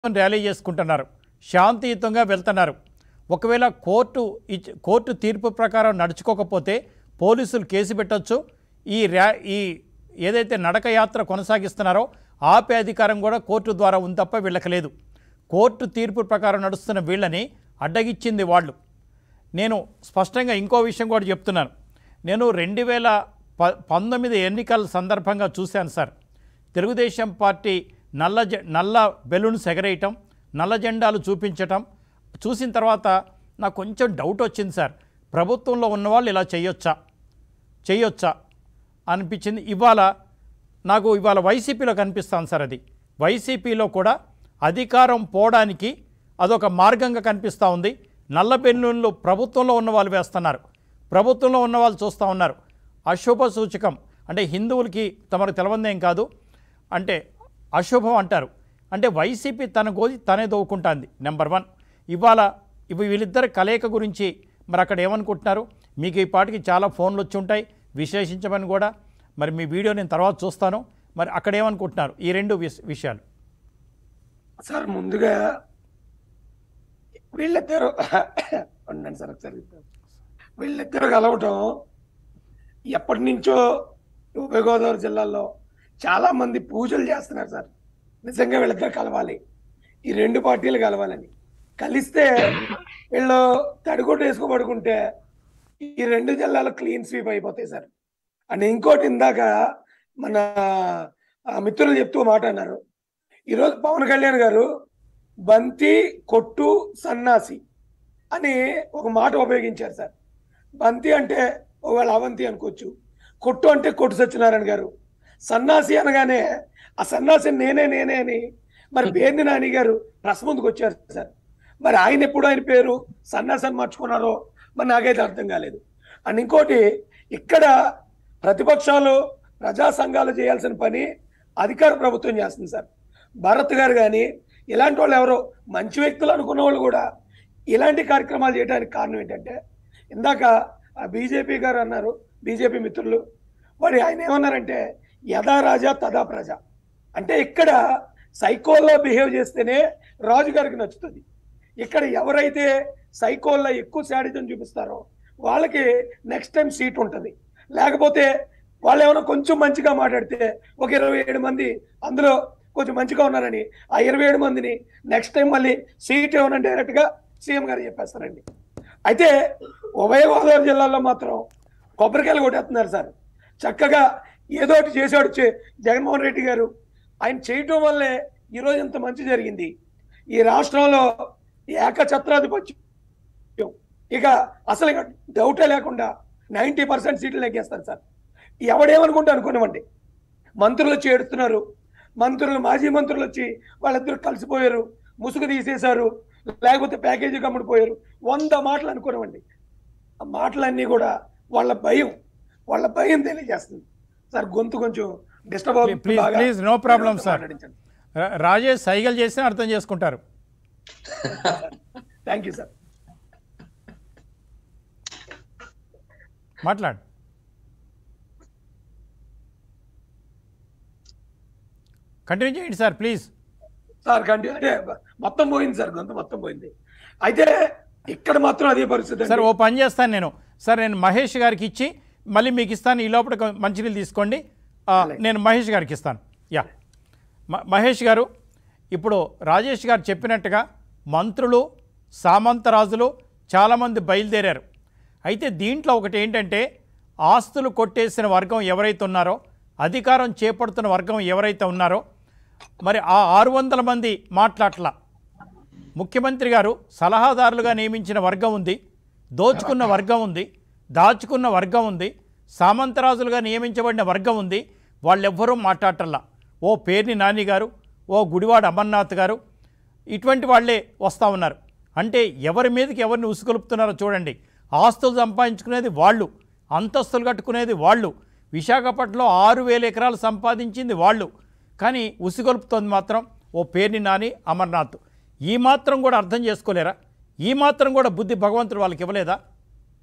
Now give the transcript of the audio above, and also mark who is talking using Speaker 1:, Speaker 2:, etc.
Speaker 1: Rally చేసుకుంటున్నారు శాంతియుతంగా వెళ్తున్నారు ఒకవేళ కోర్టు ఇచ్- కోర్టు తీర్పు ప్రకారం నడుచుకోకపోతే పోలీసులు కేసు పెట్టొచ్చు ఈ ర్యా ఈ ఏదైతే నడక యాత్ర కొనసాగిస్తున్నారో ఆపే అధికారం కూడా కోర్టు ద్వారా ఉంది తప్ప వీళ్ళకి లేదు కోర్టు తీర్పు ప్రకారం నడుస్తున్న వీళ్ళని అడ్డగిచ్చింది వాళ్ళు నేను స్పష్టంగా ఇంకో విషయం కూడా చెప్తున్నాను నేను రెండు వేల ప పంతొమ్మిది ఎన్నికల సందర్భంగా చూశాను సార్ తెలుగుదేశం పార్టీ నల్ల జె నల్ల బెలూన్స్ ఎగరేయటం నల్ల జెండాలు చూపించటం చూసిన తర్వాత నాకు కొంచెం డౌట్ వచ్చింది సార్ ప్రభుత్వంలో ఉన్నవాళ్ళు ఇలా చేయొచ్చా చేయొచ్చా అనిపించింది ఇవాళ నాకు ఇవాళ వైసీపీలో కనిపిస్తాను సార్ అది వైసీపీలో కూడా అధికారం పోవడానికి అదొక మార్గంగా కనిపిస్తూ ఉంది నల్ల బెలూన్లు ప్రభుత్వంలో ఉన్న వాళ్ళు వేస్తున్నారు ప్రభుత్వంలో ఉన్న వాళ్ళు చూస్తూ ఉన్నారు అశుభ సూచకం అంటే హిందువులకి తమకు తెలవందేం కాదు అంటే అశుభం అంటారు అంటే వైసీపీ తన గోది తనే దోవుకుంటుంది నెంబర్ వన్ ఇవాళ ఇవి వీళ్ళిద్దరి కలయిక గురించి మరి అక్కడ ఏమనుకుంటున్నారు మీకు ఈ పాటికి చాలా ఫోన్లు వచ్చి ఉంటాయి విశ్లేషించమని కూడా మరి మీ వీడియో నేను తర్వాత చూస్తాను మరి అక్కడ ఏమనుకుంటున్నారు ఈ రెండు విష- విషయాలు
Speaker 2: సార్ ముందుగా వీళ్ళిద్దరు ఉండండి సార్ ఒకసారి వీళ్ళిద్దరు కలవటం ఎప్పటి నుంచో ఉభయ గోదావరి జిల్లాలో చాలా మంది పూజలు చేస్తున్నారు సార్ నిజంగా వీళ్ళిద్దరు కలవాలి ఈ రెండు పార్టీలు కలవాలని కలిస్తే వీళ్ళు తడిగుడ్డ వేసుకో పడుకుంటే ఈ రెండు జిల్లాలు క్లీన్ స్వీప్ అయిపోతాయి సార్ అండ్ ఇంకోటి ఇందాక మన ఆ, మిత్రులు చెప్తూ మాట అన్నారు ఈరోజు పవన్ కళ్యాణ్ గారు బంతి కొట్టు సన్నాసి అని ఒక మాట ఉపయోగించారు సార్ బంతి అంటే ఒకవేళ అవంతి అనుకోవచ్చు కొట్టు అంటే కొట్టు సత్యనారాయణ గారు సన్నాసి అనగానే ఆ సన్నాసి నేనే నేనే అని మరి పేర్ని నాని గారు ప్రెస్ ముందుకు వచ్చారు సార్ మరి ఆయన ఎప్పుడు ఆయన పేరు సన్నాసి అని మార్చుకున్నారో మరి నాకైతే అర్థం కాలేదు అండ్ ఇంకోటి ఇక్కడ ప్రతిపక్షాలు ప్రజా సంఘాలు చేయాల్సిన పని అధికార ప్రభుత్వం చేస్తుంది సార్ భరత్ గారు కానీ ఇలాంటి వాళ్ళు ఎవరో మంచి వ్యక్తులు అనుకున్న వాళ్ళు కూడా ఇలాంటి కార్యక్రమాలు చేయడానికి కారణం ఏంటంటే ఇందాక బీజేపీ గారు అన్నారు బీజేపీ మిత్రులు మరి ఆయన ఏమన్నారంటే యథా రాజా తదా ప్రజ అంటే ఇక్కడ సైకోల్లో బిహేవ్ చేస్తేనే రాజు గారికి నచ్చుతుంది ఇక్కడ ఎవరైతే సైకోల్లో ఎక్కువ శాడిజం చూపిస్తారో వాళ్ళకి నెక్స్ట్ టైం సీట్ ఉంటుంది లేకపోతే వాళ్ళు ఏమైనా కొంచెం మంచిగా మాట్లాడితే ఒక ఇరవై ఏడు మంది అందులో కొంచెం మంచిగా ఉన్నారని ఆ ఇరవై ఏడు మందిని నెక్స్ట్ టైం మళ్ళీ సీట్ ఏమైనా డైరెక్ట్ గా సీఎం గారు చెప్పేస్తారండి అయితే ఉభయ గోదావరి జిల్లాలో మాత్రం కొబ్బరికాయలు కొట్టేస్తున్నారు సార్ చక్కగా ఏదో ఒకటి చేసాడు చే- జగన్మోహన్ రెడ్డి గారు ఆయన చేయటం వల్లే ఈరోజు ఇంత మంచి జరిగింది ఈ రాష్ట్రంలో ఏకఛత్రాధిపత్యం ఇక అసలు ఇక డౌటే లేకుండా నైంటీ పర్సెంట్ సీట్లు నెగ్గేస్తారు సార్ ఎవడేమనుకుంటే అనుకున్నామండి మంత్రులు వచ్చి ఏడుస్తున్నారు మంత్రులు మాజీ మంత్రులు వచ్చి వాళ్ళిద్దరు కలిసిపోయారు ముసుగు తీసేశారు లేకపోతే ప్యాకేజీ కమ్ముడిపోయారు వంద మాటలు అనుకున్నామండి ఆ మాటలన్నీ కూడా వాళ్ళ భయం వాళ్ళ భయం తెలియజేస్తుంది సార్ గొంతు కొంచెం డిస్టర్బ్ అవుతుంది
Speaker 1: ప్లీజ్
Speaker 2: బాగా.
Speaker 1: ప్లీజ్ నో ప్రాబ్లం సార్
Speaker 2: మాట్లాడించండి
Speaker 1: రా- రాజేష్ సైగలు చేసినా అర్థం చేసుకుంటారు
Speaker 2: థ్యాంక్ యూ సార్
Speaker 1: మాట్లాడు కంటిన్యూ చేయండి సార్ ప్లీజ్
Speaker 2: సార్ కంటిన్యూ అంటే మొత్తం పోయింది సార్ గొంతు మొత్తం పోయింది అయితే ఇక్కడ మాత్రం అదే పరిస్థితి
Speaker 1: సార్
Speaker 2: అండి.
Speaker 1: ఓ పని చేస్తాను నేను సార్ నేను మహేష్ గారికి ఇచ్చి మళ్ళీ మీకు ఇస్తాను ఈ లోపల కొ- మంచినీళ్ళు తీసుకోండి ఆ, నేను మహేష్ గారికి ఇస్తాను యా మ- మహేష్ గారు ఇప్పుడు రాజేష్ గారు చెప్పినట్టుగా మంత్రులు సామంతరాజులు చాలామంది బయలుదేరారు అయితే దీంట్లో ఒకటి ఏంటంటే ఆస్తులు కొట్టేసిన వర్గం ఎవరైతే ఉన్నారో అధికారం చేపడుతున్న వర్గం ఎవరైతే ఉన్నారో మరి ఆ ఆరు వందల మంది మాట్లాడలా ముఖ్యమంత్రి గారు సలహాదారులుగా నియమించిన వర్గం ఉంది దోచుకున్న వర్గం ఉంది దాచుకున్న వర్గం ఉంది సామంతరాజులుగా నియమించబడిన వర్గం ఉంది వాళ్ళెవ్వరూ మాట్లాడటల్లా ఓ పేర్ని నాని గారు ఓ గుడివాడ అమర్నాథ్ గారు ఇటువంటి వాళ్ళే వస్తూ ఉన్నారు అంటే ఎవరి మీదకి ఎవరిని ఉసుకొలుపుతున్నారో చూడండి ఆస్తులు సంపాదించుకునేది వాళ్ళు అంతస్తులు కట్టుకునేది వాళ్ళు విశాఖపట్నంలో ఆరు వేల ఎకరాలు సంపాదించింది వాళ్ళు కానీ ఉసిగొలుపుతోంది మాత్రం ఓ పేర్ని నాని అమర్నాథ్ ఈ మాత్రం కూడా అర్థం చేసుకోలేరా ఈ మాత్రం కూడా బుద్ధి భగవంతుడు వాళ్ళకి ఇవ్వలేదా